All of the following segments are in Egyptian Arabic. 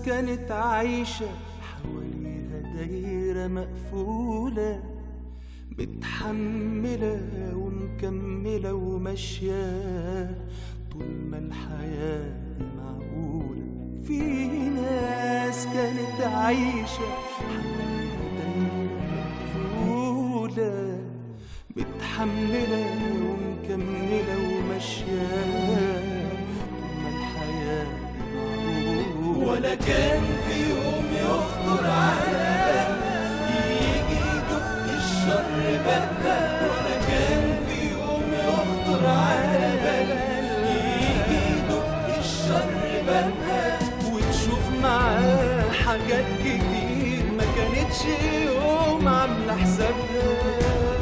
كانت عايشة حواليها دايرة مقفولة متحملة ومكملة وماشية طول ما الحياة دي معقولة في ناس كانت عايشة حواليها دايرة مقفولة متحملة ومكملة وماشية طول ما الحياة دي معقولة ولا كان في يوم يخطر على بال يجي يدق الشر بابها ولا كان في يوم يخطر على بال يجي يدق الشر بابها وتشوف معاه حاجات كتير ما كانتش يوم عاملة حسابها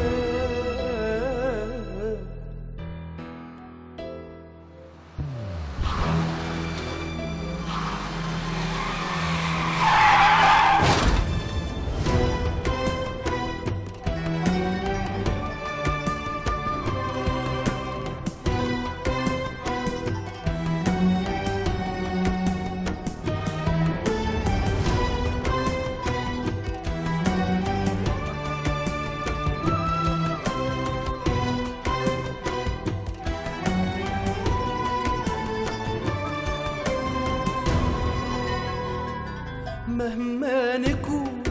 مهما نكون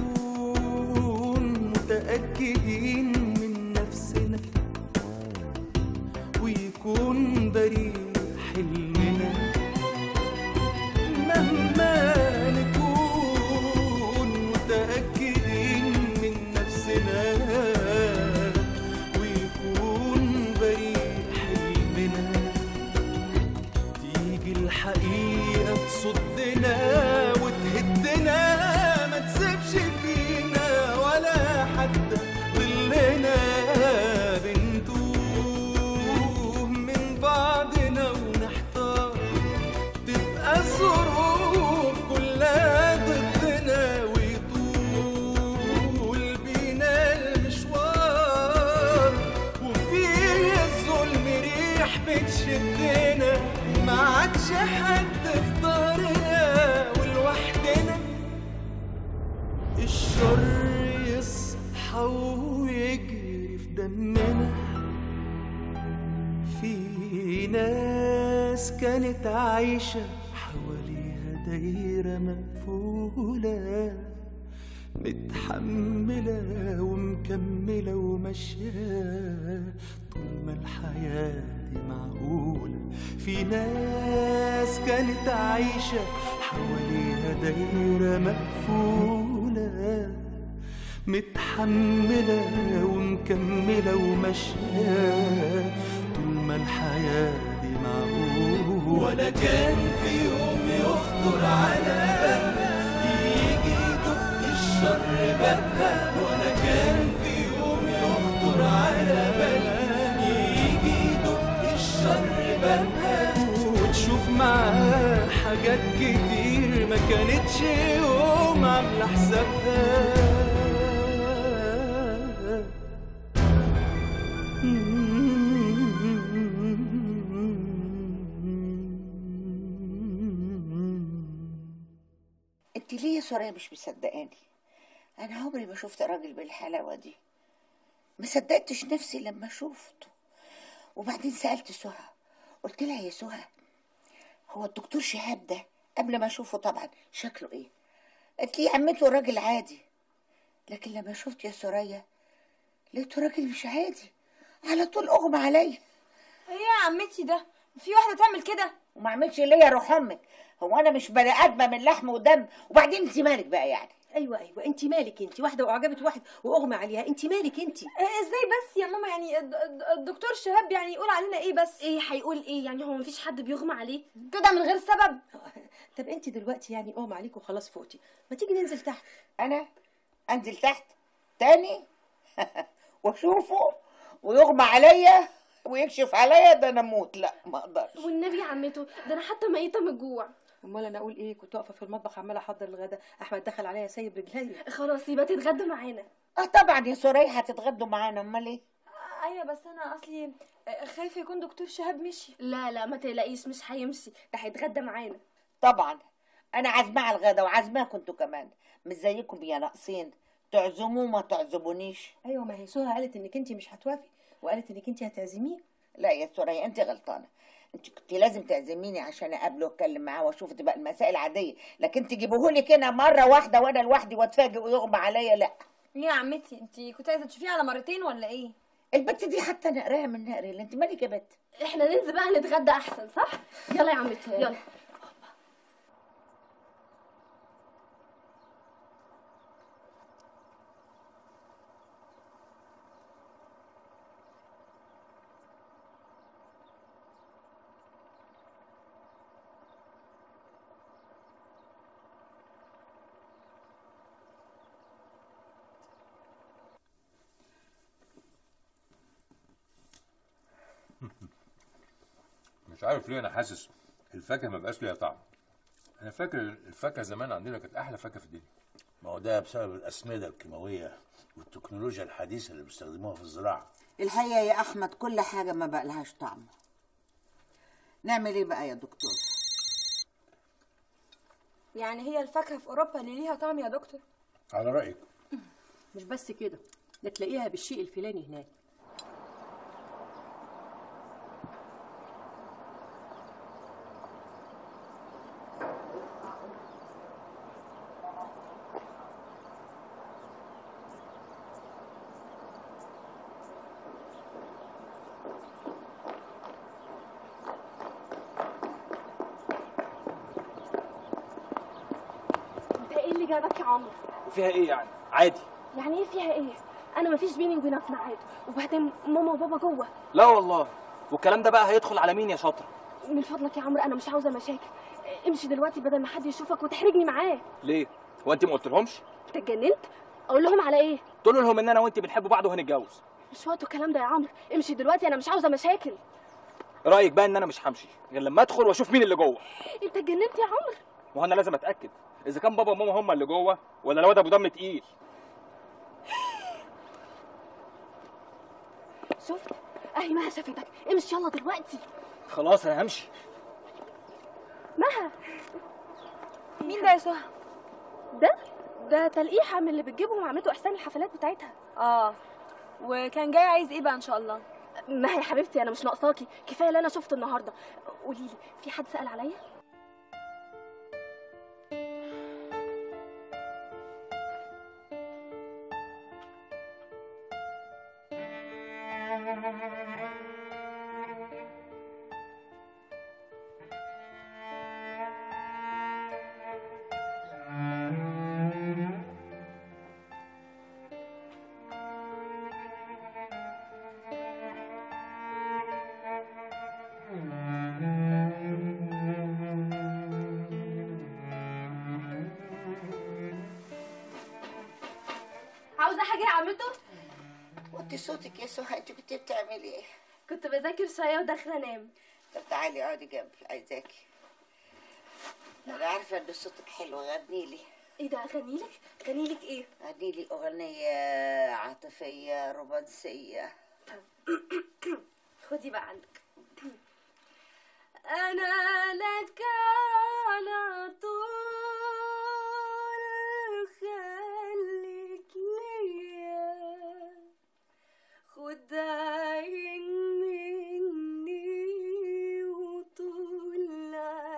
متأكدين من نفسنا ويكون بريء حلمنا مهما نكون متأكدين من نفسنا ويكون بريء حلمنا تيجي الحقيقة تصدنا وتهدنا ما تسيبش فينا ولا حتى ظلنا بنتوه من بعضنا ونحتار تبقى الظروف كلها ضدنا ويطول بينا المشوار وفيه الظلم ريح بتشدنا ما عادش حد في دارنا ولوحدنا الشر يصحى ويجري في دمنا في ناس كانت عايشة حواليها دايرة مقفولة متحملة ومكملة وماشية طول ما الحياة دي معقولة في ناس كانت عايشة حواليها دايرة مقفولة متحملة ومكملة وماشية طول ما الحياة دي معقولة ولا كان في يوم يخطر على بالنا يجي يدق الشر بابها ولا كان في يوم يخطر على بالنا يجي يدق الشر بابها وتشوف معاه حاجات كتير ما كانتش يوم عاملة حسابها انت ليه يا سوريا مش مصدقاني انا عمري ما شفت راجل بالحلاوه دي ما صدقتش نفسي لما شفته وبعدين سالت سهى قلت لها يا سهى هو الدكتور شهاب ده قبل ما اشوفه طبعا شكله ايه قالت لي عمته راجل عادي لكن لما شفت يا سوريا لقيته راجل مش عادي على طول اغمى عليا ايه يا عمتي ده في واحده تعمل كده وما عملش ليا روح امك هو انا مش بني ادمه من لحم ودم وبعدين انت مالك بقى يعني ايوه ايوه انت مالك انت واحده واعجبت واحد واغمى عليها انت مالك انت إيه ازاي بس يا ماما يعني الد- الد- الدكتور شهاب يعني يقول علينا ايه بس ايه هيقول ايه يعني هو مفيش حد بيغمى عليه كده من غير سبب طب انت دلوقتي يعني اغمى عليك وخلاص فوقتي ما تيجي ننزل تحت انا انزل تحت تاني واشوفه ويغمى عليا ويكشف عليا ده انا اموت لا ما اقدرش والنبي يا عمته ده انا حتى ميته من الجوع امال انا اقول ايه كنت واقفه في المطبخ عماله احضر الغدا احمد دخل عليا سايب رجليا خلاص يبقى تتغدى معانا اه طبعا يا سوريا هتتغدوا معانا امال ايه ايوه بس انا اصلي خايفه يكون دكتور شهاب مشي لا لا ما تقلقيش مش هيمشي ده هيتغدى معانا طبعا انا عازماه على الغدا وعازماكم انتوا كمان مش زيكم يا ناقصين تعزموه ما تعزمونيش ايوه ما هي سهى قالت انك انت مش هتوافقي وقالت انك انت هتعزميه لا يا سوريا انت غلطانه انت كنت لازم تعزميني عشان اقابله واتكلم معاه واشوف تبقى المسائل عاديه لكن تجيبوهولي كده مره واحده وانا لوحدي واتفاجئ ويغمى عليا لا ايه يا عمتي انت كنت عايزه تشوفيه على مرتين ولا ايه البت دي حتى نقراها من نقري اللي انت مالك يا بت احنا ننزل بقى نتغدى احسن صح يلا يا عمتي يلا مش عارف ليه انا حاسس الفاكهه ما بقاش ليها طعم انا فاكر الفاكهه زمان عندنا كانت احلى فاكهه في الدنيا ما هو ده بسبب الأسمدة الكيماوية والتكنولوجيا الحديثة اللي بيستخدموها في الزراعة الحقيقه يا احمد كل حاجه ما بقى لهاش طعم نعمل ايه بقى يا دكتور يعني هي الفاكهه في اوروبا اللي ليها طعم يا دكتور على رايك مش بس كده ده تلاقيها بالشيء الفلاني هناك انت ايه اللي جابك يا عمرو وفيها ايه يعني عادي يعني ايه فيها ايه انا مفيش بيني وبينك ميعاد وبعدين ماما وبابا جوه لا والله والكلام ده بقى هيدخل على مين يا شاطره من فضلك يا عمرو انا مش عاوزه مشاكل امشي دلوقتي بدل ما حد يشوفك وتحرجني معاه ليه هو انت ما قلتلهمش انت اتجننت اقول لهم على ايه تقول لهم ان انا وانت بنحب بعض وهنتجوز مش وقت الكلام ده يا عمرو امشي دلوقتي انا مش عاوزه مشاكل رايك بقى ان انا مش همشي غير لما ادخل واشوف مين اللي جوه انت اتجننت يا عمرو ما هو انا لازم اتاكد اذا كان بابا وماما هم اللي جوه ولا الواد ابو دم تقيل شفت اهي مها شافتك امشي يلا دلوقتي خلاص انا همشي مها مين ده يا سهى ده ده تلقيحه من اللي بتجيبهم عمته احسان الحفلات بتاعتها اه وكان جاي عايز ايه بقى ان شاء الله ما هي حبيبتي انا مش ناقصاكي كفايه اللي انا شفته النهارده قولي لي في حد سال عليا عاوزه حاجه يا عمته وطي صوتك يا سهى انت كنت بتعملي ايه كنت بذاكر شويه وداخله انام طب تعالي اقعدي جنبي عايزاكي انا عارفه ان صوتك حلو غني لي ايه ده اغنيلك اغنيلك ايه غني لي اغنيه عاطفيه رومانسيه خدي بقى عندك انا لك على طول خليك ليا خد عين مني وطول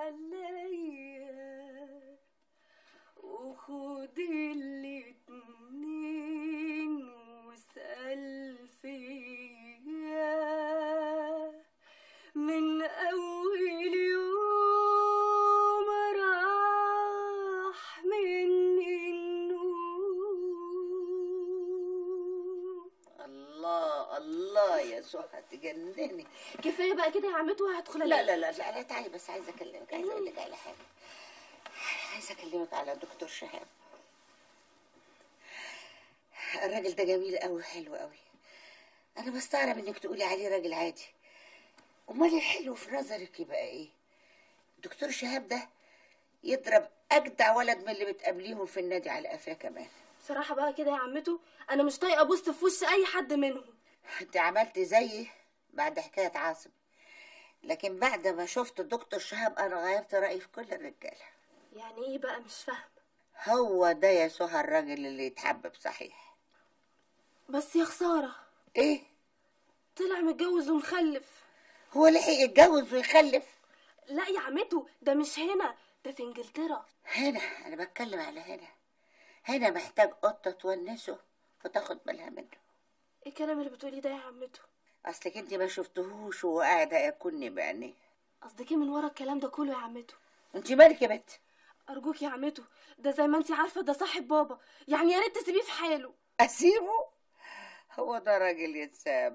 عليا وخد الاتنين واسأل فيا من أول يوم راح مني النور الله الله يا سهى تجنني كفايه بقى كده يا عمته هدخل لا أنام. لا لا لا, لا تعالي بس عايزه اكلمك عايزه اقول لك على حاجه عايزه اكلمك على دكتور شهاب الراجل ده جميل قوي حلو قوي انا بستغرب انك تقولي عليه راجل عادي امال الحلو في نظرك يبقى ايه دكتور شهاب ده يضرب اجدع ولد من اللي بتقابليهم في النادي على قفاه كمان بصراحه بقى كده يا عمته انا مش طايقه ابص في وش اي حد منهم انت عملت زيي بعد حكايه عاصم لكن بعد ما شفت الدكتور شهاب انا غيرت رايي في كل الرجاله يعني ايه بقى مش فاهم هو ده يا سهى الراجل اللي يتحبب صحيح بس يا خساره ايه طلع متجوز ومخلف هو لحق يتجوز ويخلف لا يا عمته ده مش هنا ده في انجلترا هنا انا بتكلم على هنا هنا محتاج قطه تونسه وتاخد بالها منه ايه الكلام اللي بتقوليه ده يا عمته اصلك انت ما شفتهوش وهو قاعد هياكلني بعينيه قصدك ايه من ورا الكلام ده كله يا عمته انت مالك يا بنت ارجوك يا عمته ده زي ما انت عارفه ده صاحب بابا يعني يا ريت تسيبيه في حاله اسيبه هو ده راجل يتساب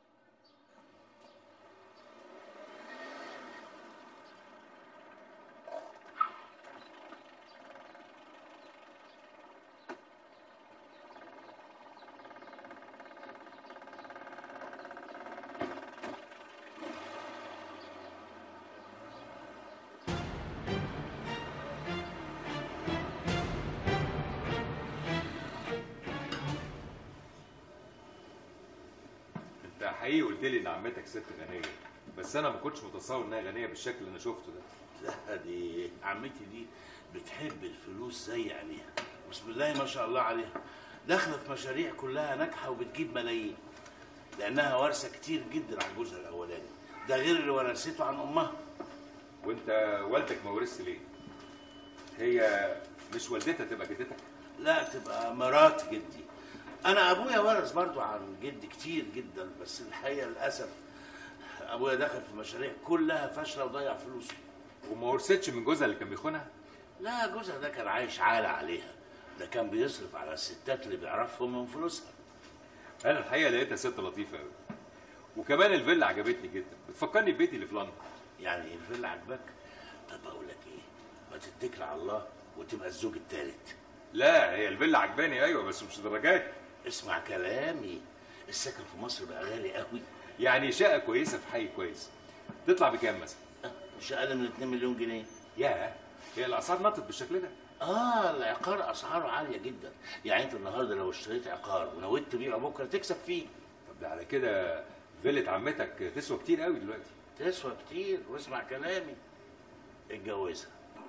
انت حقيقي قلت لي ان عمتك ست غنيه بس انا ما كنتش متصور انها غنيه بالشكل اللي انا شفته ده لا دي عمتي دي بتحب الفلوس زي عينيها بسم الله ما شاء الله عليها داخله في مشاريع كلها ناجحه وبتجيب ملايين لانها وارثه كتير جدا عن جوزها الاولاني ده غير اللي ورثته عن امها وانت والدك ما ورثت ليه هي مش والدتها تبقى جدتك لا تبقى مرات جدي انا ابويا ورث برضو عن جدي كتير جدا بس الحقيقه للاسف ابويا دخل في مشاريع كلها فاشله وضيع فلوسه وما ورثتش من جوزها اللي كان بيخونها لا جوزها ده كان عايش عالة عليها ده كان بيصرف على الستات اللي بيعرفهم من فلوسها انا الحقيقه لقيتها ست لطيفه قوي وكمان الفيلا عجبتني جدا بتفكرني ببيتي اللي في لندن يعني الفيلا عجبك طب اقول لك ايه ما تتكل على الله وتبقى الزوج الثالث لا هي الفيلا عجباني ايوه بس مش درجات اسمع كلامي السكن في مصر بقى غالي قوي يعني شقه كويسه في حي كويس تطلع بكام مثلا مش اقل من 2 مليون جنيه ياه هي الاسعار نطت بالشكل ده اه العقار اسعاره عاليه جدا يعني انت النهارده لو اشتريت عقار ونويت تبيعه بكره تكسب فيه طب ده على كده فيلة عمتك تسوى كتير قوي دلوقتي تسوى كتير واسمع كلامي اتجوزها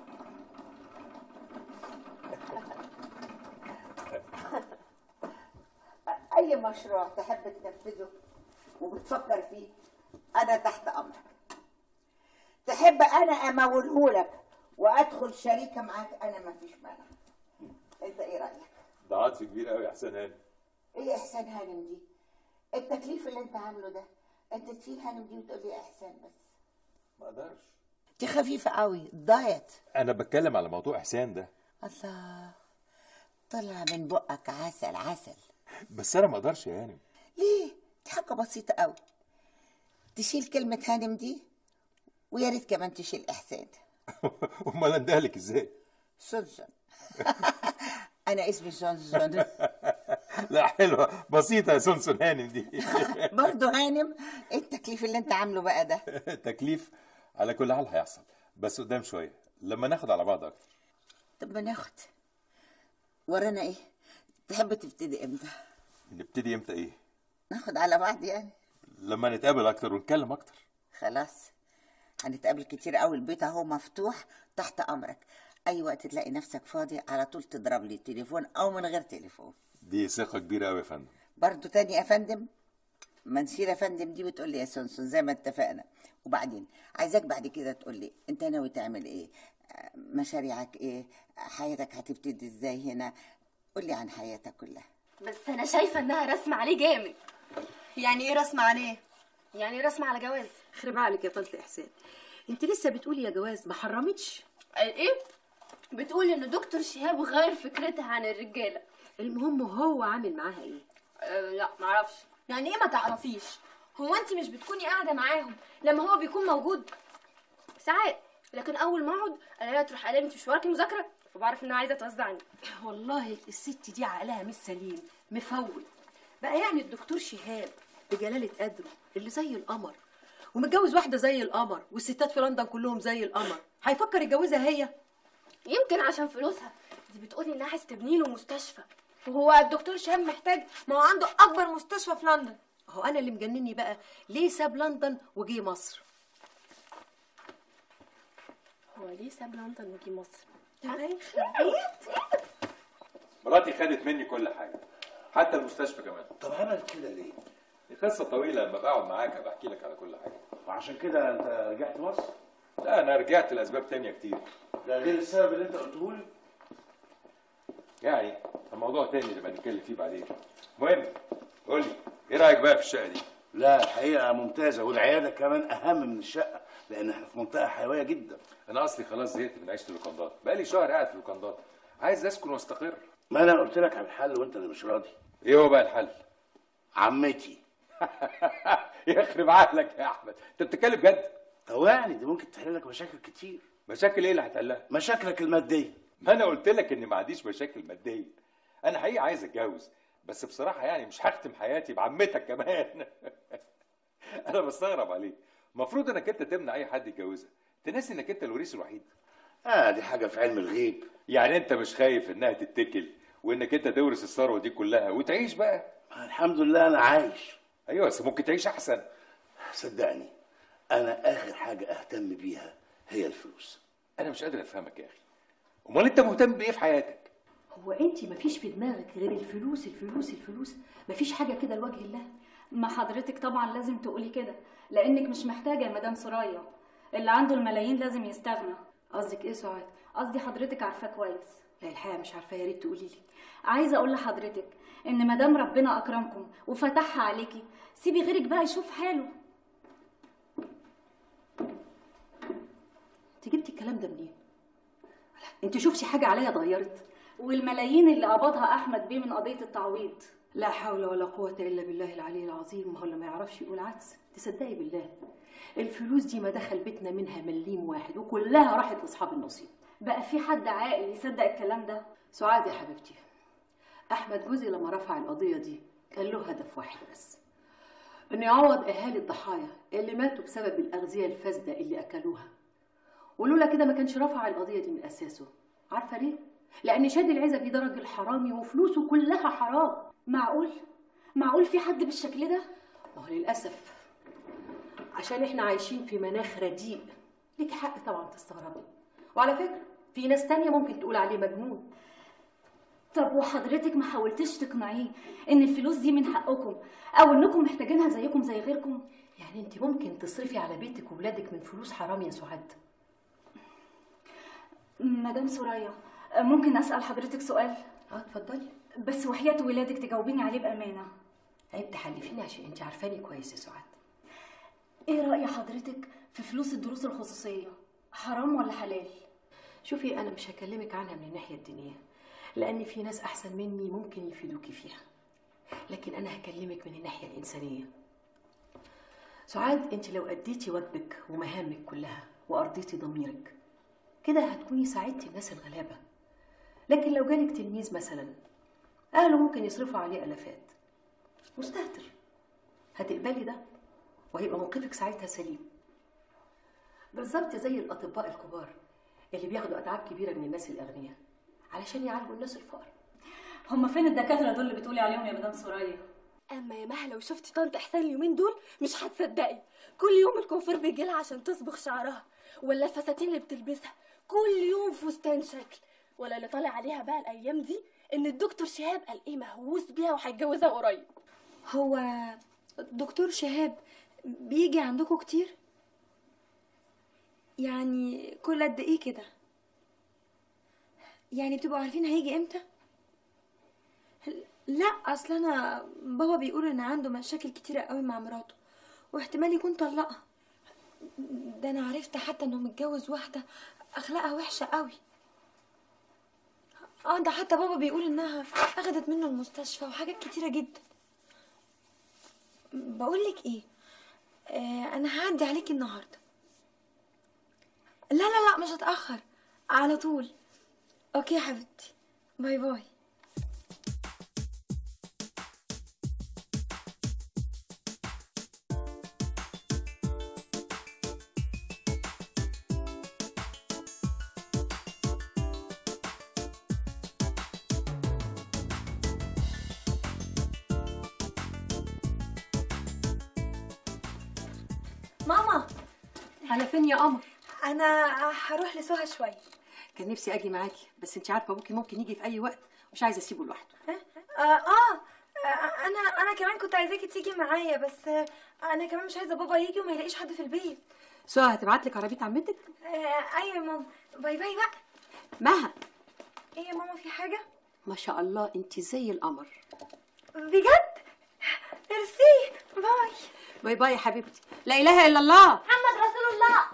اي مشروع تحب تنفذه وبتفكر فيه انا تحت امرك تحب انا امولهولك وادخل شريكه معاك انا ما فيش مانع انت ايه رايك ده عطف كبير قوي يا حسن هاني ايه احسان هانم دي التكليف اللي انت عامله ده انت تشيل هانم دي وتقول لي احسان بس ما اقدرش دي خفيفه قوي دايت انا بتكلم على موضوع احسان ده الله طلع من بقك عسل عسل بس انا ما اقدرش يا هانم ليه دي حاجه بسيطه قوي تشيل كلمه هانم دي ويا ريت كمان تشيل احسان امال اندهلك ازاي سونسون انا اسمي سونسون لا حلوه بسيطه يا سونسون هانم دي برضه هانم ايه التكليف اللي انت عامله بقى ده تكليف على كل حال هيحصل بس قدام شويه لما ناخد على بعض اكتر طب ما ناخد ورانا ايه تحب تبتدي امتى نبتدي امتى ايه ناخد على بعض يعني لما نتقابل اكتر ونتكلم اكتر خلاص هنتقابل كتير قوي البيت اهو مفتوح تحت امرك اي وقت تلاقي نفسك فاضي على طول تضرب لي تليفون او من غير تليفون دي ثقه كبيره قوي يا فندم برضو تاني يا فندم ما نشيل يا فندم دي وتقول لي يا سونسون زي ما اتفقنا وبعدين عايزاك بعد كده تقول لي انت ناوي تعمل ايه آه، مشاريعك ايه حياتك هتبتدي ازاي هنا قول لي عن حياتك كلها بس انا شايفه انها رسم عليه جامد يعني ايه رسم عليه يعني رسم على جواز خرب عليك يا طنط احسان انت لسه بتقولي يا جواز ما حرمتش قال ايه بتقول ان دكتور شهاب غير فكرتها عن الرجاله المهم هو عامل معاها ايه أه لا معرفش يعني ايه ما تعرفيش هو انت مش بتكوني قاعده معاهم لما هو بيكون موجود ساعات لكن اول ما اقعد الاقيها تروح قايله لي انت مش وراكي مذاكره فبعرف انها عايزه توزعني والله الست دي عقلها مش سليم مفوت بقى يعني الدكتور شهاب بجلالة قدره اللي زي القمر ومتجوز واحدة زي القمر والستات في لندن كلهم زي القمر هيفكر يتجوزها هي يمكن عشان فلوسها دي بتقولي انها عايز تبني له مستشفى وهو الدكتور شهاب محتاج ما هو عنده اكبر مستشفى في لندن هو انا اللي مجنني بقى ليه ساب لندن وجي مصر هو ليه ساب لندن وجي مصر مراتي خدت مني كل حاجه حتى المستشفى كمان طب عملت كده ليه؟ دي قصه طويله لما بقعد معاك بحكي لك على كل حاجه وعشان كده انت رجعت مصر؟ لا انا رجعت لاسباب تانية كتير ده غير السبب اللي انت قلته لي يعني الموضوع تاني نبقى نتكلم فيه بعدين المهم قول لي ايه رايك بقى في الشقه دي لا الحقيقه ممتازه والعياده كمان اهم من الشقه لان احنا في منطقه حيويه جدا انا اصلي خلاص زهقت من عيشه اللوكندات بقالي شهر قاعد في اللوكندات عايز اسكن واستقر ما انا قلت لك على الحل وانت اللي مش راضي ايه هو بقى الحل عمتي يخرب عقلك يا احمد انت بتتكلم جد هو يعني دي ممكن تحل لك مشاكل كتير مشاكل ايه اللي هتحلها مشاكلك الماديه ما انا قلت لك اني ما عنديش مشاكل ماديه انا حقيقي عايز اتجوز بس بصراحه يعني مش هختم حياتي بعمتك كمان انا بستغرب عليك المفروض انك انت تمنع اي حد يتجوزها تنسي انك انت الوريث الوحيد اه دي حاجه في علم الغيب يعني انت مش خايف انها تتكل وانك انت تورث الثروه دي كلها وتعيش بقى الحمد لله انا عايش ايوه بس ممكن تعيش احسن صدقني انا اخر حاجه اهتم بيها هي الفلوس انا مش قادر افهمك يا اخي امال انت مهتم بايه في حياتك هو انت مفيش في دماغك غير الفلوس الفلوس الفلوس مفيش حاجه كده لوجه الله ما حضرتك طبعا لازم تقولي كده لانك مش محتاجه يا مدام سرايا اللي عنده الملايين لازم يستغنى قصدك ايه سعاد قصدي حضرتك عارفاه كويس لا الحقيقه مش عارفه يا ريت تقولي لي عايزه اقول لحضرتك ان مدام ربنا اكرمكم وفتحها عليكي سيبي غيرك بقى يشوف حاله انت جبتي الكلام ده منين انت شفتي حاجه عليا اتغيرت والملايين اللي قبضها احمد بيه من قضيه التعويض لا حول ولا قوة إلا بالله العلي العظيم ما هو اللي ما يعرفش يقول عكس تصدقي بالله الفلوس دي ما دخل بيتنا منها مليم واحد وكلها راحت لأصحاب النصيب بقى في حد عاقل يصدق الكلام ده سعاد يا حبيبتي أحمد جوزي لما رفع القضية دي كان له هدف واحد بس إنه يعوض أهالي الضحايا اللي ماتوا بسبب الأغذية الفاسدة اللي أكلوها ولولا كده ما كانش رفع القضية دي من أساسه عارفة ليه؟ لأن شادي العزبي ده راجل حرامي وفلوسه كلها حرام معقول معقول في حد بالشكل ده ما هو للأسف عشان احنا عايشين في مناخ رديء ليك حق طبعا تستغربي وعلى فكرة في ناس تانية ممكن تقول عليه مجنون طب وحضرتك ما حاولتش تقنعيه ان الفلوس دي من حقكم او انكم محتاجينها زيكم زي غيركم يعني انت ممكن تصرفي على بيتك وولادك من فلوس حرام يا سعاد مدام سوريا ممكن اسال حضرتك سؤال اه اتفضلي بس وحياة ولادك تجاوبيني عليه بامانه عيب تحلفيني عشان انت عارفاني كويس يا سعاد ايه راي حضرتك في فلوس الدروس الخصوصيه حرام ولا حلال شوفي انا مش هكلمك عنها من الناحيه الدينيه لان في ناس احسن مني ممكن يفيدوكي فيها لكن انا هكلمك من الناحيه الانسانيه سعاد انت لو اديتي واجبك ومهامك كلها وارضيتي ضميرك كده هتكوني ساعدتي الناس الغلابه لكن لو جالك تلميذ مثلا اهله ممكن يصرفوا عليه الافات مستهتر هتقبلي ده وهيبقى موقفك ساعتها سليم بالظبط زي الاطباء الكبار اللي بياخدوا اتعاب كبيره من الناس الاغنياء علشان يعالجوا الناس الفقراء هما فين الدكاتره دول اللي بتقولي عليهم يا مدام سوريا اما يا مها لو شفتي طنط احسان اليومين دول مش هتصدقي كل يوم الكوافير بيجي لها عشان تصبغ شعرها ولا الفساتين اللي بتلبسها كل يوم فستان شكل ولا اللي طالع عليها بقى الايام دي ان الدكتور شهاب قال ايه مهووس بيها وهيتجوزها قريب هو دكتور شهاب بيجي عندكم كتير يعني كل قد ايه كده يعني بتبقوا عارفين هيجي امتى لا اصل انا بابا بيقول ان عنده مشاكل كتيره قوي مع مراته واحتمال يكون طلقها ده انا عرفت حتى انه متجوز واحده اخلاقها وحشه قوي اه ده حتى بابا بيقول انها اخدت منه المستشفى وحاجات كتيره جدا بقولك ايه آه انا هعدي عليكي النهارده لا لا لا مش هتاخر على طول اوكي يا حبيبتي باي باي ماما على فين يا قمر انا هروح لسهى شويه كان نفسي اجي معاكي بس انت عارفه ابوكي ممكن يجي في اي وقت مش عايزه اسيبه لوحده آه, اه آه، انا انا كمان كنت عايزاكي تيجي معايا بس آه، انا كمان مش عايزه بابا يجي وما يلاقيش حد في البيت سهى هتبعت لك عربيه عمتك آه ايوه يا ماما باي باي بقى مها ايه يا ماما في حاجه ما شاء الله انت زي القمر بجد ميرسي باي باي باي يا حبيبتي لا اله الا الله محمد رسول الله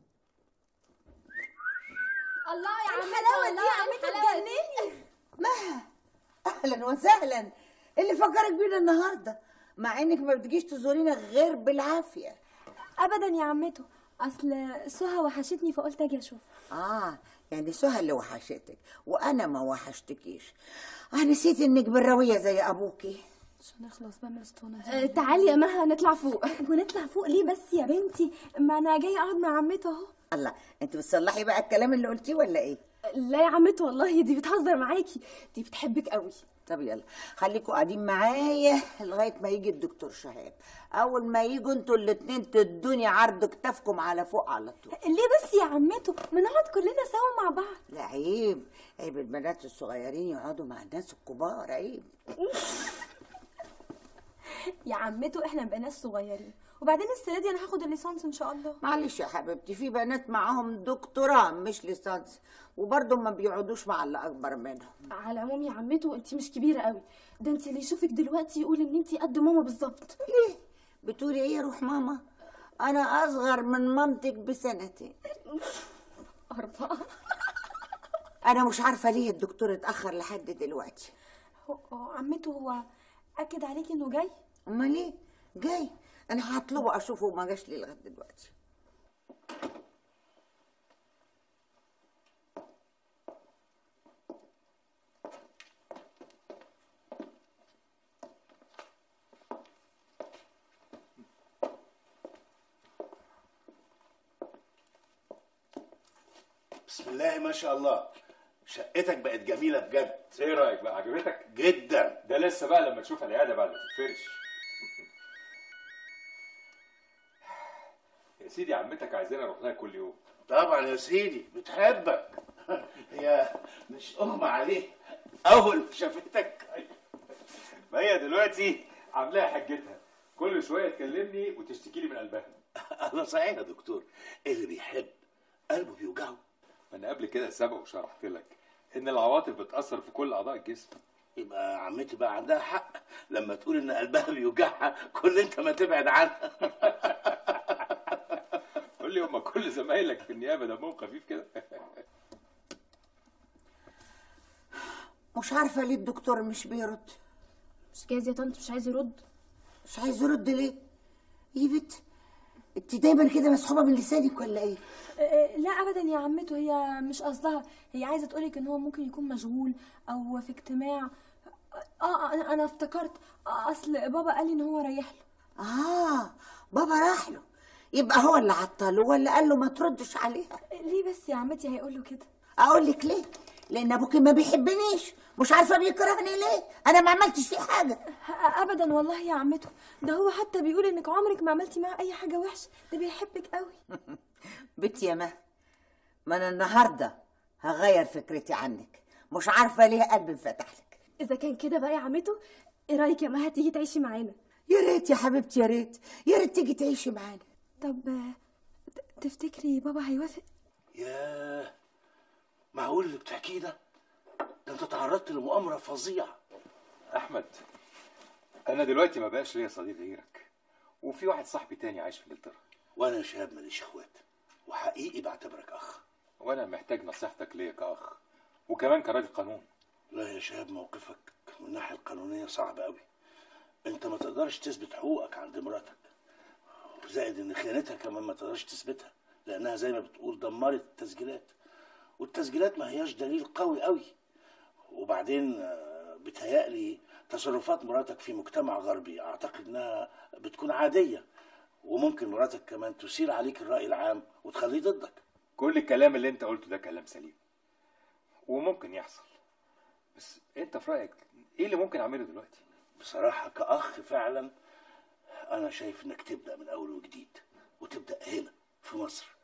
الله يا عم الحلاوة دي يا عمتي تجنني مها اهلا وسهلا اللي فكرك بينا النهارده مع انك ما بتجيش تزورينا غير بالعافيه ابدا يا عمته اصل سهى وحشتني فقلت اجي اشوف اه يعني سهى اللي وحشتك وانا ما وحشتكيش اه نسيت انك براويه زي ابوكي عشان نخلص بقى من الاسطوانه آه، تعالي يا مها نطلع فوق ونطلع فوق ليه بس يا بنتي ما انا جاي اقعد مع عمته اهو الله انت بتصلحي بقى الكلام اللي قلتيه ولا ايه لا يا عمتي والله دي بتهزر معاكي دي بتحبك قوي طب يلا خليكوا قاعدين معايا لغايه ما يجي الدكتور شهاب اول ما يجوا انتوا الاتنين تدوني عرض كتافكم على فوق على طول ليه بس يا عمته ما نقعد كلنا سوا مع بعض لا عيب عيب البنات الصغيرين يقعدوا مع الناس الكبار عيب يا عمته احنا مبقناش صغيرين وبعدين السنه دي انا هاخد الليسانس ان شاء الله معلش يا حبيبتي في بنات معاهم دكتوراه مش ليسانس وبرضه ما بيقعدوش مع اللي اكبر منهم على العموم يا عمته انت مش كبيره قوي ده انت اللي يشوفك دلوقتي يقول ان انت قد ماما بالظبط ليه بتقولي ايه يا روح ماما انا اصغر من مامتك بسنتين اربعه انا مش عارفه ليه الدكتور اتاخر لحد دلوقتي هو هو عمته هو اكد عليكي انه جاي امال ايه جاي انا هطلبه اشوفه وما جاش لي لغايه دلوقتي بسم الله ما شاء الله شقتك بقت جميله بجد ايه رايك بقى عجبتك جدا ده لسه بقى لما تشوف العياده بعد ما تتفرش يا سيدي عمتك عايزانا نروح لها كل يوم طبعا يا سيدي بتحبك هي مش أغمى عليه أول ما شافتك ما هي دلوقتي عاملاها حجتها كل شويه تكلمني وتشتكي لي من قلبها أنا صحيح يا دكتور اللي بيحب قلبه بيوجعه ما انا قبل كده سبق وشرحت لك ان العواطف بتاثر في كل اعضاء الجسم يبقى عمتي بقى عندها حق لما تقول ان قلبها بيوجعها كل انت ما تبعد عنها قول لي هما كل زمايلك في النيابه دمهم خفيف كده مش عارفه ليه الدكتور مش بيرد مش جايز يا طنط مش عايز يرد مش عايز يرد ليه يا بت انت دايما كده مسحوبه من لسانك ولا ايه آه، لا ابدا يا عمته هي مش قصدها هي عايزه تقولك ان هو ممكن يكون مشغول او في اجتماع اه انا انا افتكرت آه، اصل بابا قال لي ان هو رايح له اه بابا راح له يبقى هو اللي عطله ولا قال له ما تردش عليها ليه بس يا عمتي هيقول له كده اقول لك ليه لان ابوكي ما بيحبنيش مش عارفه بيكرهني ليه انا ما عملتش فيه حاجه آه، ابدا والله يا عمته ده هو حتى بيقول انك عمرك ما عملتي معاه اي حاجه وحشه ده بيحبك قوي بنتي يا مه ما انا النهارده هغير فكرتي عنك مش عارفه ليه قلبي انفتح لك اذا كان كده بقى يا عمته ايه رايك يا مها تيجي تعيشي معانا يا ريت يا حبيبتي يا ريت يا ريت تيجي تعيشي معانا طب آه، ت- تفتكري بابا هيوافق ياه معقول اللي بتحكيه ده ده انت تعرضت لمؤامره فظيعه احمد انا دلوقتي ما بقاش ليا صديق غيرك وفي واحد صاحبي تاني عايش في انجلترا وانا شاب ماليش اخوات وحقيقي بعتبرك اخ وانا محتاج نصيحتك ليا كاخ وكمان كراجل قانون لا يا شاب موقفك من الناحيه القانونيه صعب قوي انت ما تقدرش تثبت حقوقك عند مراتك زائد ان خيانتها كمان ما تقدرش تثبتها لانها زي ما بتقول دمرت التسجيلات والتسجيلات ما هياش دليل قوي قوي وبعدين آه، بتهيألي تصرفات مراتك في مجتمع غربي اعتقد انها بتكون عاديه وممكن مراتك كمان تثير عليك الراي العام وتخليه ضدك كل الكلام اللي انت قلته ده كلام سليم وممكن يحصل بس انت في رايك ايه اللي ممكن اعمله دلوقتي بصراحة كأخ فعلا أنا شايف إنك تبدأ من أول وجديد وتبدأ هنا في مصر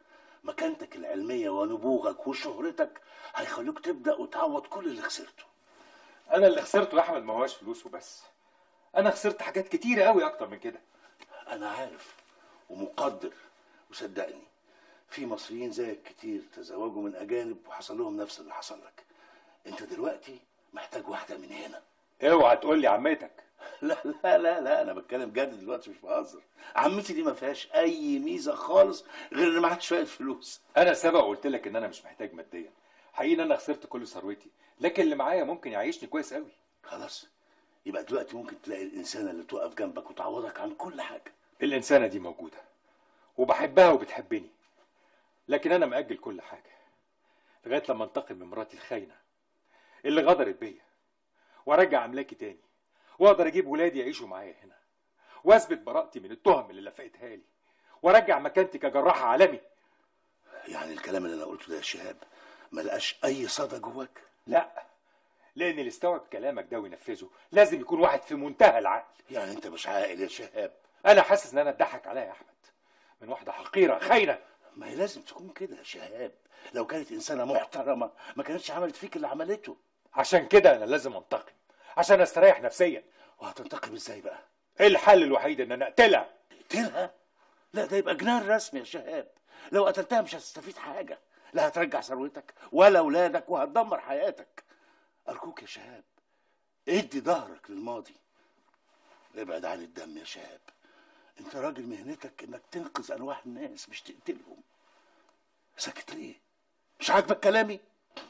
مكانتك العلميه ونبوغك وشهرتك هيخلوك تبدا وتعوض كل اللي خسرته انا اللي خسرته يا احمد ما هواش فلوس وبس انا خسرت حاجات كتيره قوي اكتر من كده انا عارف ومقدر وصدقني في مصريين زيك كتير تزوجوا من اجانب وحصل لهم نفس اللي حصل لك انت دلوقتي محتاج واحده من هنا اوعى تقول لي عمتك لا لا لا لا انا بتكلم جد دلوقتي مش بهزر عمتي دي ما فيهاش اي ميزه خالص غير ان معاها شويه فلوس انا سبق قلت لك ان انا مش محتاج ماديا حقيقي ان انا خسرت كل ثروتي لكن اللي معايا ممكن يعيشني كويس قوي خلاص يبقى دلوقتي ممكن تلاقي الانسانه اللي تقف جنبك وتعوضك عن كل حاجه الانسانه دي موجوده وبحبها وبتحبني لكن انا مأجل كل حاجه لغايه لما انتقم من مراتي الخاينه اللي غدرت بيا وارجع املاكي تاني واقدر اجيب ولادي يعيشوا معايا هنا واثبت براءتي من التهم اللي لفقتها لي وارجع مكانتي كجراح عالمي يعني الكلام اللي انا قلته ده يا شهاب ما لقاش اي صدى جواك لا لان اللي استوعب كلامك ده وينفذه لازم يكون واحد في منتهى العقل يعني انت مش عاقل يا شهاب انا حاسس ان انا اتضحك عليا يا احمد من واحده حقيره خاينه ما هي لازم تكون كده يا شهاب لو كانت انسانه محترمه ما كانتش عملت فيك اللي عملته عشان كده انا لازم انتقم عشان استريح نفسيا وهتنتقم ازاي بقى الحل الوحيد ان انا اقتلها تقتلها لا ده يبقى جنان رسمي يا شهاب لو قتلتها مش هتستفيد حاجه لا هترجع ثروتك ولا اولادك وهتدمر حياتك ارجوك يا شهاب ادي ظهرك للماضي ابعد عن الدم يا شهاب انت راجل مهنتك انك تنقذ انواع الناس مش تقتلهم ساكت ليه مش عاجبك كلامي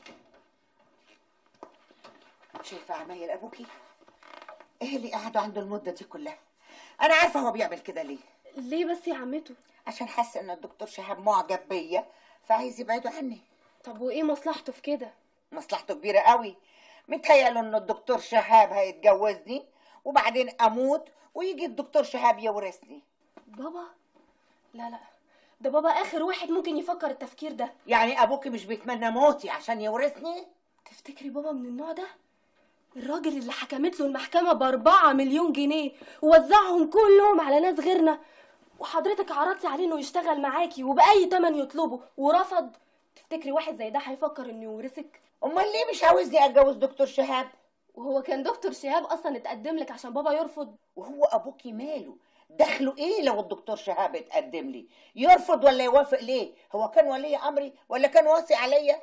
شايفه عمايل ابوكي ايه اللي قعدوا عنده المده دي كلها انا عارفه هو بيعمل كده ليه ليه بس يا عمته عشان حاسه ان الدكتور شهاب معجب بيا فعايز يبعدوا عني طب وايه مصلحته في كده مصلحته كبيره قوي متهيأله ان الدكتور شهاب هيتجوزني وبعدين اموت ويجي الدكتور شهاب يورثني بابا لا لا ده بابا اخر واحد ممكن يفكر التفكير ده يعني ابوكي مش بيتمنى موتي عشان يورثني تفتكري بابا من النوع ده الراجل اللي حكمت له المحكمة بأربعة مليون جنيه ووزعهم كلهم على ناس غيرنا وحضرتك عرضتي عليه انه يشتغل معاكي وبأي تمن يطلبه ورفض تفتكري واحد زي ده هيفكر انه يورثك امال ليه مش عاوزني اتجوز دكتور شهاب وهو كان دكتور شهاب اصلا اتقدم لك عشان بابا يرفض وهو ابوكي ماله دخله ايه لو الدكتور شهاب اتقدم لي يرفض ولا يوافق ليه هو كان ولي امري ولا كان واصي عليا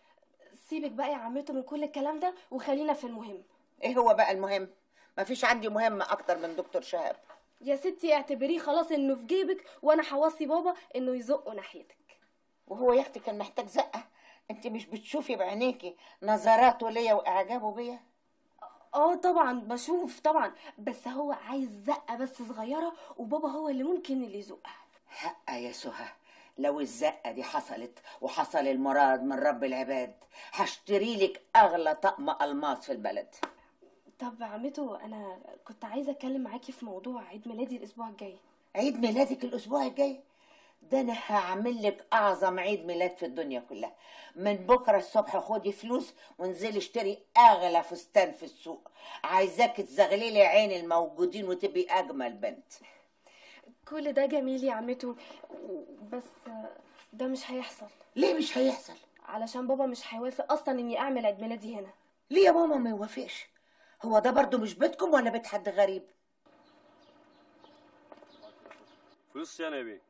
سيبك بقى يا عمته من كل الكلام ده وخلينا في المهم ايه هو بقى المهم مفيش عندي مهمه اكتر من دكتور شهاب يا ستي اعتبريه خلاص انه في جيبك وانا هوصي بابا انه يزقه ناحيتك وهو يا اختي كان محتاج زقه انت مش بتشوفي بعينيكي نظراته ليا واعجابه بيا اه طبعا بشوف طبعا بس هو عايز زقه بس صغيره وبابا هو اللي ممكن اللي يزقها حقا يا سهى لو الزقه دي حصلت وحصل المراد من رب العباد هشتري لك اغلى طقم الماس في البلد طب عمته انا كنت عايزه اتكلم معاكي في موضوع عيد ميلادي الاسبوع الجاي عيد ميلادك الاسبوع الجاي ده انا هعمل لك اعظم عيد ميلاد في الدنيا كلها من بكره الصبح خدي فلوس وانزلي اشتري اغلى فستان في السوق عايزاك تزغلي لي عين الموجودين وتبقي اجمل بنت كل ده جميل يا عمته بس ده مش هيحصل ليه مش هيحصل علشان بابا مش هيوافق اصلا اني اعمل عيد ميلادي هنا ليه يا ماما ما يوافقش هو ده برضو مش بيتكم ولا بيت حد غريب فلوس يعني يا بيه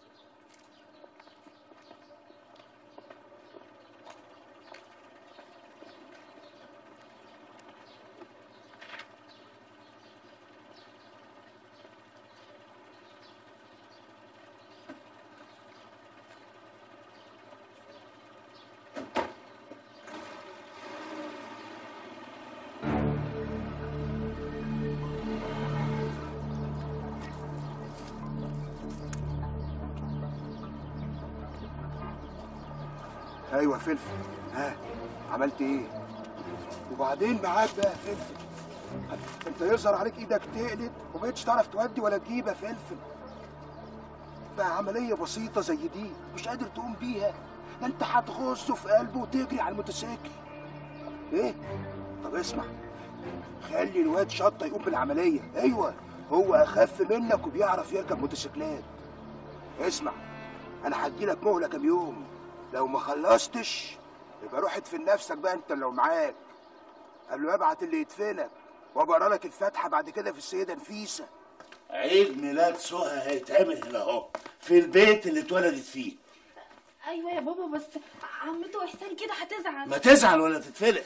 ايوه فلفل ها عملت ايه وبعدين معاك بقى يا فلفل انت يظهر عليك ايدك تقلب ومبقتش تعرف تودي ولا تجيب يا فلفل بقى عمليه بسيطه زي دي مش قادر تقوم بيها ده انت هتغصه في قلبه وتجري على الموتوسيكل ايه طب اسمع خلي الواد شطه يقوم بالعمليه ايوه هو اخف منك وبيعرف يركب موتوسيكلات اسمع انا هديلك مهله كام يوم لو ما خلصتش يبقى روح ادفن نفسك بقى انت لو معاك قال له ابعت اللي يدفنك وابقى لك الفاتحه بعد كده في السيده نفيسه عيد ميلاد سهى هيتعمل هنا اهو في البيت اللي اتولدت فيه ايوه يا بابا بس عمته احسان كده هتزعل ما تزعل ولا تتفلق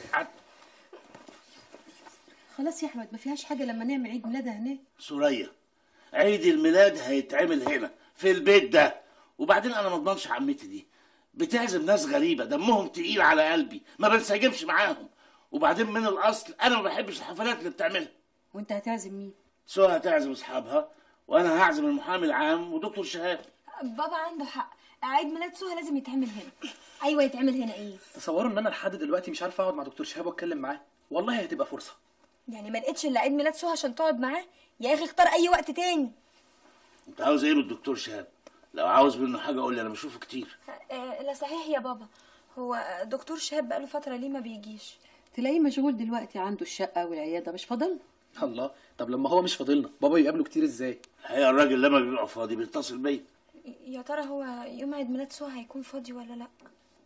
خلاص يا احمد ما فيهاش حاجه لما نعمل عيد ميلادها هناك سوريا عيد الميلاد هيتعمل هنا في البيت ده وبعدين انا ما اضمنش عمتي دي بتعزم ناس غريبه دمهم تقيل على قلبي ما بنسجمش معاهم وبعدين من الاصل انا ما بحبش الحفلات اللي بتعملها وانت هتعزم مين سهى هتعزم اصحابها وانا هعزم المحامي العام ودكتور شهاب بابا عنده حق عيد ميلاد سهى لازم يتعمل هنا ايوه يتعمل هنا ايه تصوروا ان انا لحد دلوقتي مش عارف اقعد مع دكتور شهاب واتكلم معاه والله هتبقى فرصه يعني ما لقيتش الا عيد ميلاد سهى عشان تقعد معاه يا اخي اختار اي وقت تاني انت عاوز ايه من الدكتور شهاب لو عاوز منه حاجه قول لي انا بشوفه كتير آه لا صحيح يا بابا هو دكتور شهاب بقاله فتره ليه ما بيجيش تلاقيه مشغول دلوقتي عنده الشقه والعياده مش فاضل الله طب لما هو مش فاضلنا بابا يقابله كتير ازاي الحقيقه الراجل لما بيبقى فاضي بيتصل بيا يا ترى هو يوم عيد ميلاد سهى هيكون فاضي ولا لا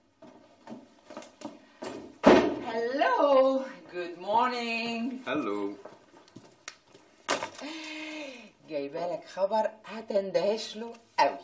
هلو جود مورنينج هلو جايبه لك خبر هتندهش له قوي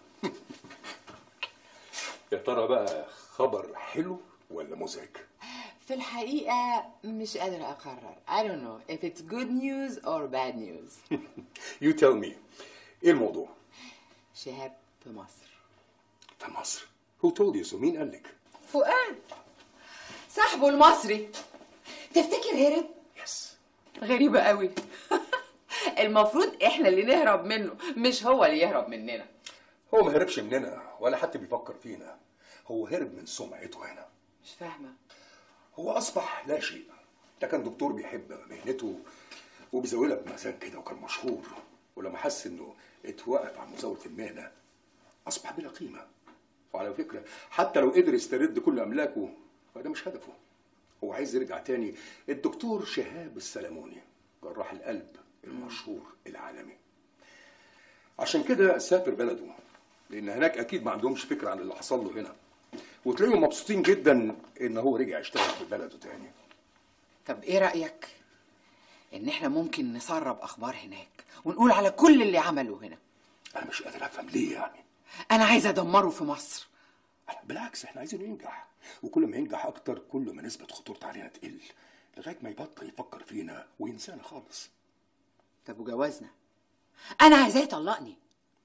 يا ترى بقى خبر حلو ولا مزعج في الحقيقة مش قادرة أقرر I don't know if it's good news or bad news You tell me ايه الموضوع شهاب في مصر في مصر Who told you so مين قال لك فؤاد صاحبه المصري تفتكر هرب؟ يس غريبة قوي المفروض احنا اللي نهرب منه مش هو اللي يهرب مننا هو ما هربش مننا ولا حتى بيفكر فينا هو هرب من سمعته هنا مش فاهمة هو اصبح لا شيء ده كان دكتور بيحب مهنته وبيزاولها بمزاج كده وكان مشهور ولما حس انه اتوقف عن مزاولة المهنة اصبح بلا قيمة وعلى فكرة حتى لو قدر يسترد كل املاكه فده مش هدفه هو عايز يرجع تاني الدكتور شهاب السلموني جراح القلب المشهور العالمي عشان كده سافر بلده لان هناك اكيد ما عندهمش فكره عن اللي حصل له هنا وتلاقيهم مبسوطين جدا ان هو رجع يشتغل في بلده تاني طب ايه رأيك ان احنا ممكن نسرب اخبار هناك ونقول على كل اللي عمله هنا انا مش قادر افهم ليه يعني انا عايزه ادمره في مصر بالعكس احنا عايزينه ينجح وكل ما ينجح اكتر كل ما نسبه خطورته علينا تقل لغايه ما يبطل يفكر فينا وينسانا خالص طب وجوازنا انا عايزاه يطلقني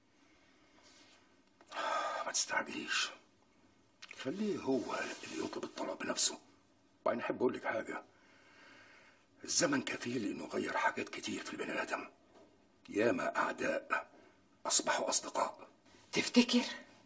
ما تستعجليش خليه هو اللي يطلب الطلاق بنفسه وبعدين احب اقول لك حاجه الزمن كفيل انه يغير حاجات كتير في البني ادم ياما اعداء اصبحوا اصدقاء تفتكر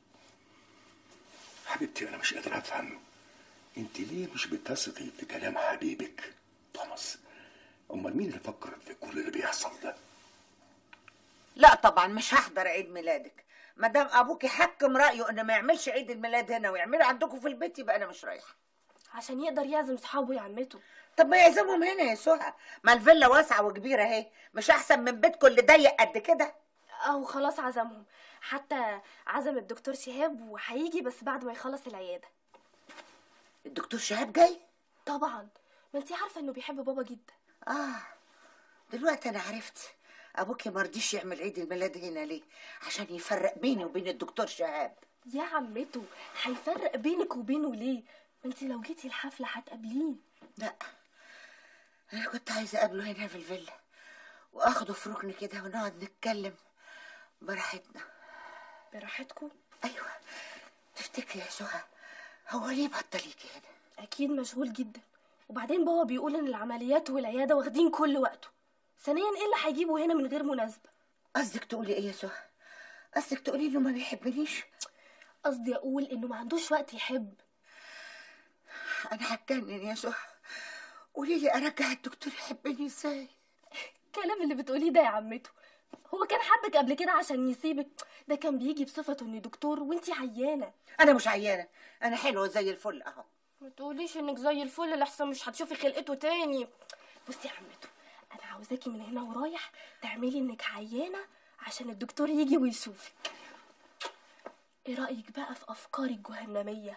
حبيبتي انا مش قادر افهم انت ليه مش بتثقي في كلام حبيبك توماس امال مين اللي فكر في كل اللي بيحصل ده لا طبعا مش هحضر عيد ميلادك ما دام ابوكي حكم رايه انه ما يعملش عيد الميلاد هنا ويعمله عندكم في البيت يبقى انا مش رايحه عشان يقدر يعزم صحابه يا عمته طب ما يعزمهم هنا يا سهى ما الفيلا واسعه وكبيره اهي مش احسن من بيتكم اللي ضيق قد كده او خلاص عزمهم حتى عزم الدكتور شهاب وهيجي بس بعد ما يخلص العياده الدكتور شهاب جاي طبعا ما انتي عارفه انه بيحب بابا جدا اه دلوقتي انا عرفت ابوكي ما رضيش يعمل عيد الميلاد هنا ليه عشان يفرق بيني وبين الدكتور شهاب يا عمته هيفرق بينك وبينه ليه ما انتي لو جيتي الحفله هتقابليه لا انا كنت عايزه اقابله هنا في الفيلا واخده في ركن كده ونقعد نتكلم براحتنا براحتكم ايوه تفتكري يا سهى هو ليه بطل يجي هنا اكيد مشغول جدا وبعدين بابا بيقول ان العمليات والعياده واخدين كل وقته ثانيا ايه اللي هيجيبه هنا من غير مناسبه قصدك تقولي ايه يا سهى قصدك تقولي انه ما بيحبنيش قصدي اقول انه ما عندوش وقت يحب انا هتجنن يا سهى قولي لي ارجع الدكتور يحبني ازاي الكلام اللي بتقوليه ده يا عمته هو كان حبك قبل كده عشان يسيبك ده كان بيجي بصفته انه دكتور وانتي عيانه انا مش عيانه انا حلوه زي الفل اهو ما تقوليش انك زي الفل لحسن مش هتشوفي خلقته تاني بصي يا عمته انا عاوزاكي من هنا ورايح تعملي انك عيانه عشان الدكتور يجي ويشوفك ايه رأيك بقى في افكاري الجهنمية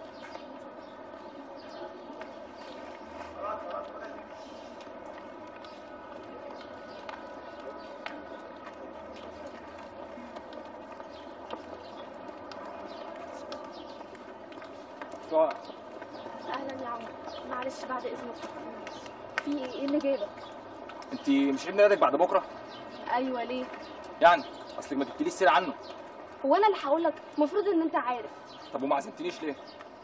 سؤال اهلا يا عمرو معلش بعد اذنك في ايه إيه اللي جايبك انت مش عيد ميلادك بعد بكره ايوه ليه يعني اصلك ما جبتليش سيره عنه هو انا اللي هقول لك المفروض ان انت عارف طب وما عزمتنيش ليه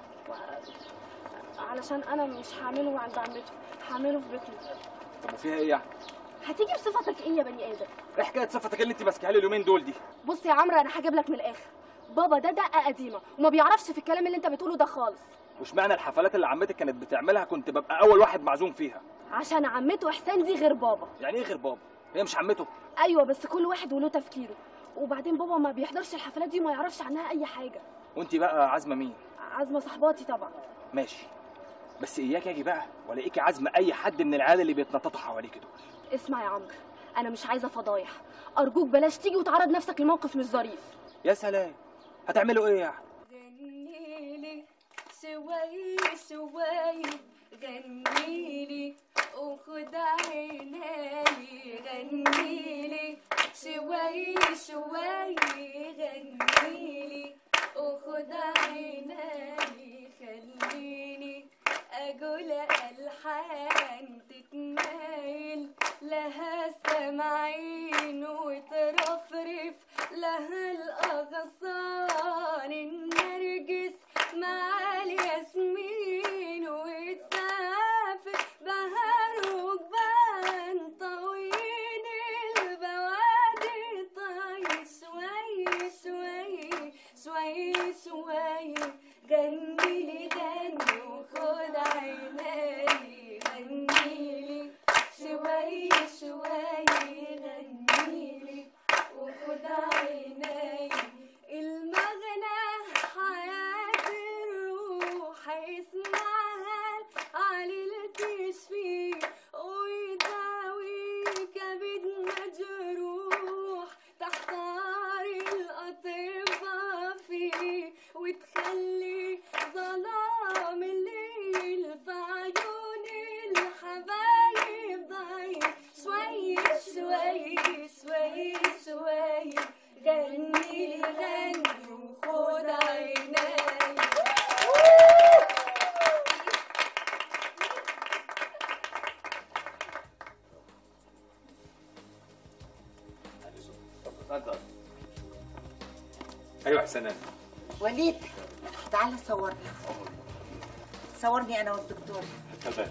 علشان انا مش هعمله عند عمته هعمله في بيتنا طب وفيها ايه يعني هتيجي بصفتك ايه يا بني ادم ايه حكايه صفتك اللي انت ماسكها لي اليومين دول دي بص يا عمرو انا هجيب لك من الاخر بابا ده دقه قديمه وما بيعرفش في الكلام اللي انت بتقوله ده خالص واشمعنى الحفلات اللي عمتك كانت بتعملها كنت ببقى اول واحد معزوم فيها عشان عمته احسان دي غير بابا يعني ايه غير بابا هي مش عمته ايوه بس كل واحد وله تفكيره وبعدين بابا ما بيحضرش الحفلات دي وما يعرفش عنها اي حاجه وانت بقى عازمه مين عازمه صاحباتي طبعا ماشي بس اياك اجي بقى والاقيكي عازمه اي حد من العيال اللي بيتنططوا حواليك دول اسمع يا عمرو انا مش عايزه فضايح ارجوك بلاش تيجي وتعرض نفسك لموقف مش ظريف يا سلام هتعملوا ايه يعني غنيلي شوي شوي غنيلي وخد عيني غنيلي شوي شوي غنيلي وخد عيني خليني أقول ألحان تتمايل لها السمعين وترفرف لها الأغصان النرجس مع الياسمين وتسافر بهار وجبان طويل البوادي طاير شوي شوي شوي شوي غنيلي غني وخد عيني غنيلي شوي شوي غنيلي وخد عيني المغنى حياة الروح يسمعها علي الكشفي ويداوي كبد مجروح تحتار الأطباء فيه وتخلي ظلام الليل في عيون الحبايب ضايع شوي شوي شوي شوي غني لي غني وخد عيني اتفضل ايوه حسنان وليد تعالى صورني صورني انا والدكتور اتفضل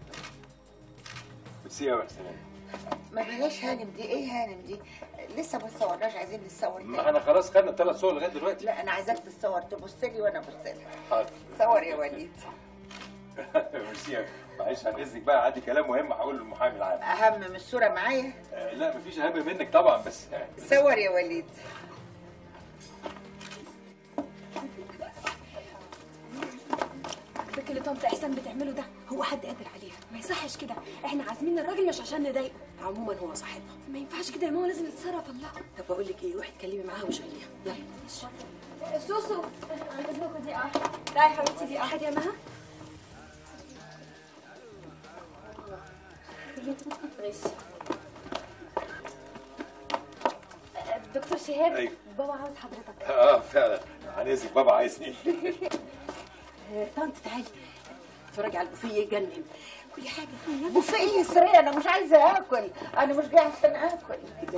ميرسي يا حسنان ما بلاش هانم دي ايه هانم دي لسه ما صورناش عايزين نتصور ما تاني احنا خلاص خدنا الثلاث صور لغايه دلوقتي لا انا عايزاك تتصور تبص لي وانا ابص لك حاضر صور يا وليد ميرسي يا معلش عن اذنك بقى عندي كلام مهم هقوله للمحامي العام اهم من الصوره معايا آه، لا مفيش اهم منك طبعا بس صور يا وليد الفكر اللي طنط احسان بتعمله ده هو حد قادر عليها ما يصحش كده احنا عازمين الراجل مش عشان نضايقه عموما هو صاحبها ما ينفعش كده يا ماما لازم نتصرف الله طب بقول لك ايه روحي اتكلمي معاها وشغليها يلا سوسو عند اذنكم دي اه تعالي يا حبيبتي دي اه يا مها ماشي دكتور شهاب أيوة. بابا عاوز حضرتك اه فعلا عن اذنك بابا عايزني آه، طنط تعالي اتفرجي على البوفيه يجنن كل حاجه بوفيه يا سرية انا مش عايزه اكل انا مش جايه عشان اكل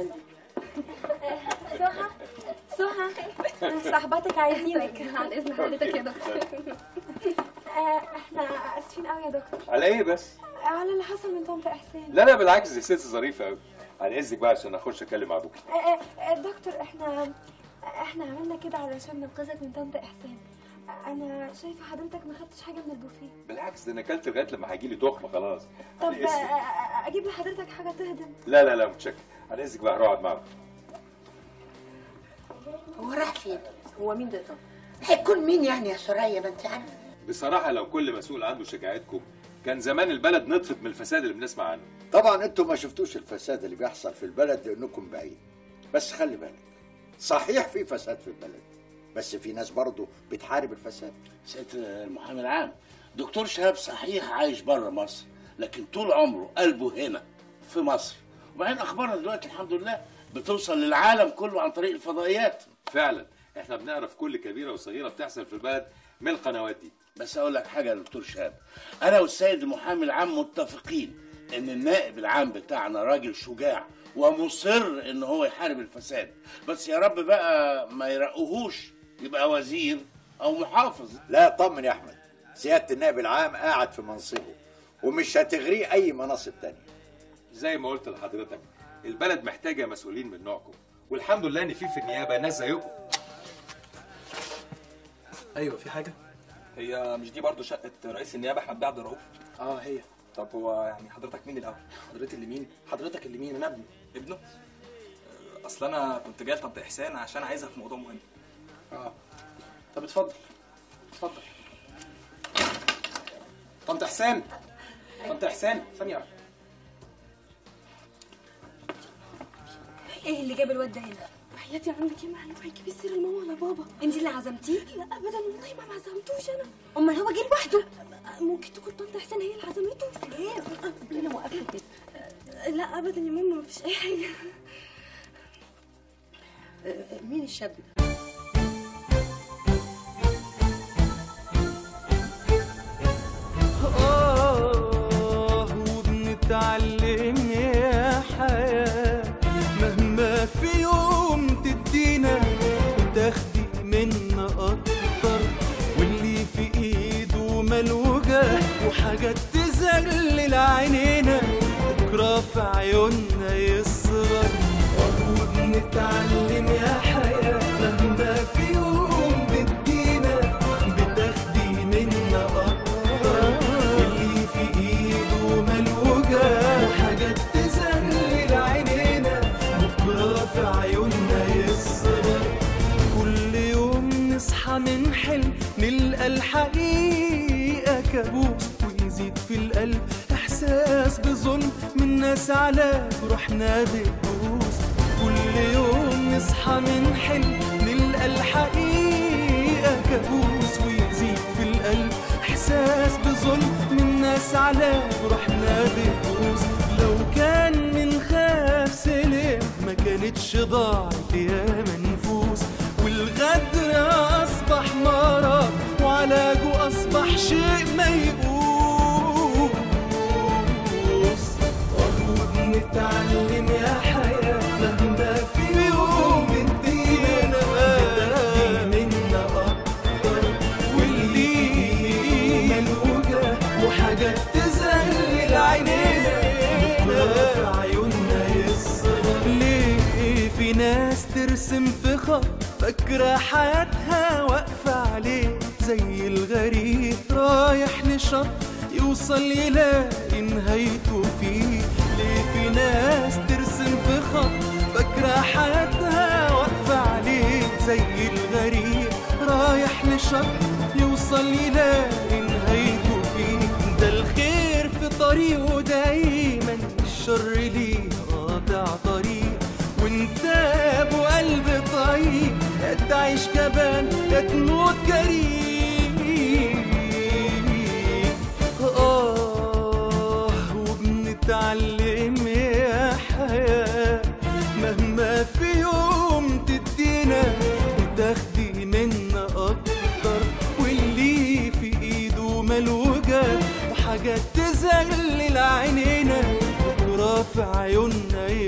سهى سهى صاحباتك عايزينك عن اذن حضرتك يا دكتور آه، احنا اسفين قوي يا دكتور على ايه بس على اللي حصل من طنط احسان لا لا بالعكس دي ست ظريفه قوي عن اذنك بقى عشان اخش اتكلم مع ابوك آه، آه، آه، دكتور احنا احنا عملنا كده علشان ننقذك من طنط احسان انا شايفه حضرتك ما خدتش حاجه من البوفيه بالعكس ده انا اكلت لغايه لما هيجي لي تخمه خلاص طب عن آه، إذنك. آه، اجيب لحضرتك حاجه تهدم لا لا لا متشكر عن اذنك بقى هروح اقعد معاك هو راح فين هو مين ده طب هيكون مين يعني يا سوريا ما انت عارفه بصراحه لو كل مسؤول عنده شجاعتكم كان زمان البلد نطفت من الفساد اللي بنسمع عنه طبعا انتوا ما شفتوش الفساد اللي بيحصل في البلد لانكم بعيد بس خلي بالك صحيح في فساد في البلد بس في ناس برضه بتحارب الفساد سيادة المحامي العام دكتور شهاب صحيح عايش بره مصر لكن طول عمره قلبه هنا في مصر وبعدين اخبارنا دلوقتي الحمد لله بتوصل للعالم كله عن طريق الفضائيات فعلا احنا بنعرف كل كبيره وصغيره بتحصل في البلد من القنوات دي بس اقول لك حاجه يا دكتور شهاب انا والسيد المحامي العام متفقين ان النائب العام بتاعنا راجل شجاع ومصر ان هو يحارب الفساد بس يا رب بقى ما يرقوهوش يبقى وزير او محافظ لا طمن يا احمد سياده النائب العام قاعد في منصبه ومش هتغريه اي مناصب تانية زي ما قلت لحضرتك البلد محتاجه مسؤولين من نوعكم والحمد لله ان في في النيابه ناس زيكم ايوه في حاجه هي مش دي برضو شقه رئيس النيابه احمد بيه عبد الرؤوف اه هي طب هو يعني حضرتك مين الاول حضرتك اللي مين حضرتك اللي مين انا ابنه ابنه آه، اصل انا كنت جاي لطنط احسان عشان عايزها في موضوع مهم اه طب اتفضل اتفضل طنط احسان طنط احسان ثانيه واحده ايه اللي جاب الواد ده هنا وحياتي عندك يا معلم هيجيب السيره لماما ولا بابا انت اللي عزمتيه لا ابدا والله ما عزمتوش انا امال هو جه لوحده ممكن تكون طنط حسين هي اللي عزمته سلام ربنا موقفه كده لا ابدا يا ماما ما فيش اي حاجه مين الشاب ده؟ آه وبنتعلم يا حياة مهما في يوم تدينا وتاخدي منا أكتر واللي في إيده ملوجة وحاجات تزلل عينينا بكرة في عيوننا يصغر وبنتعلم يا حياة مهما في يوم بتدينا بتاخدي منا أكتر واللي في إيده ملوجة وحاجات تزلل عينينا بكرة في عيوننا يصغر كل يوم نصحى من حلم نلقى الحقيقة كابوس ويزيد في القلب إحساس بظلم من ناس على روحنا بتدوس كل يوم نصحى من حلم نلقى الحقيقة كابوس ويزيد في القلب إحساس بظلم من ناس على روحنا بتدوس لو كان من خاف سلم ما كانتش ضاعت يا منفوس والغدر أصبح مرض وعلاجه أصبح شيء ميؤوس وبنتعلم يا حياة مهما في يوم ادينا بتاخدي منا أكتر واللي ملوجة وحاجات تزلل عينينا بكرة في عيوننا يصغر ليه في ناس ترسم في خط فاكرة حياتها واقفة عليه زي الغريب رايح لشط يوصل يلاقي نهايته فيه ليه في ناس ترسم في خط فاكرة حياتها واقفة عليه زي الغريب رايح لشط يوصل يلاقي نهايته فيه ده الخير في طريقه دايما الشر ليه قاطع طريق وانت ابو قلب طيب يا تعيش جبان يا تموت جريء آه وبنتعلم يا حياة مهما في يوم تدينا وتاخدي منا أكتر واللي في إيده ملوجة وحاجات تزلل عينينا بكرة في عيوننا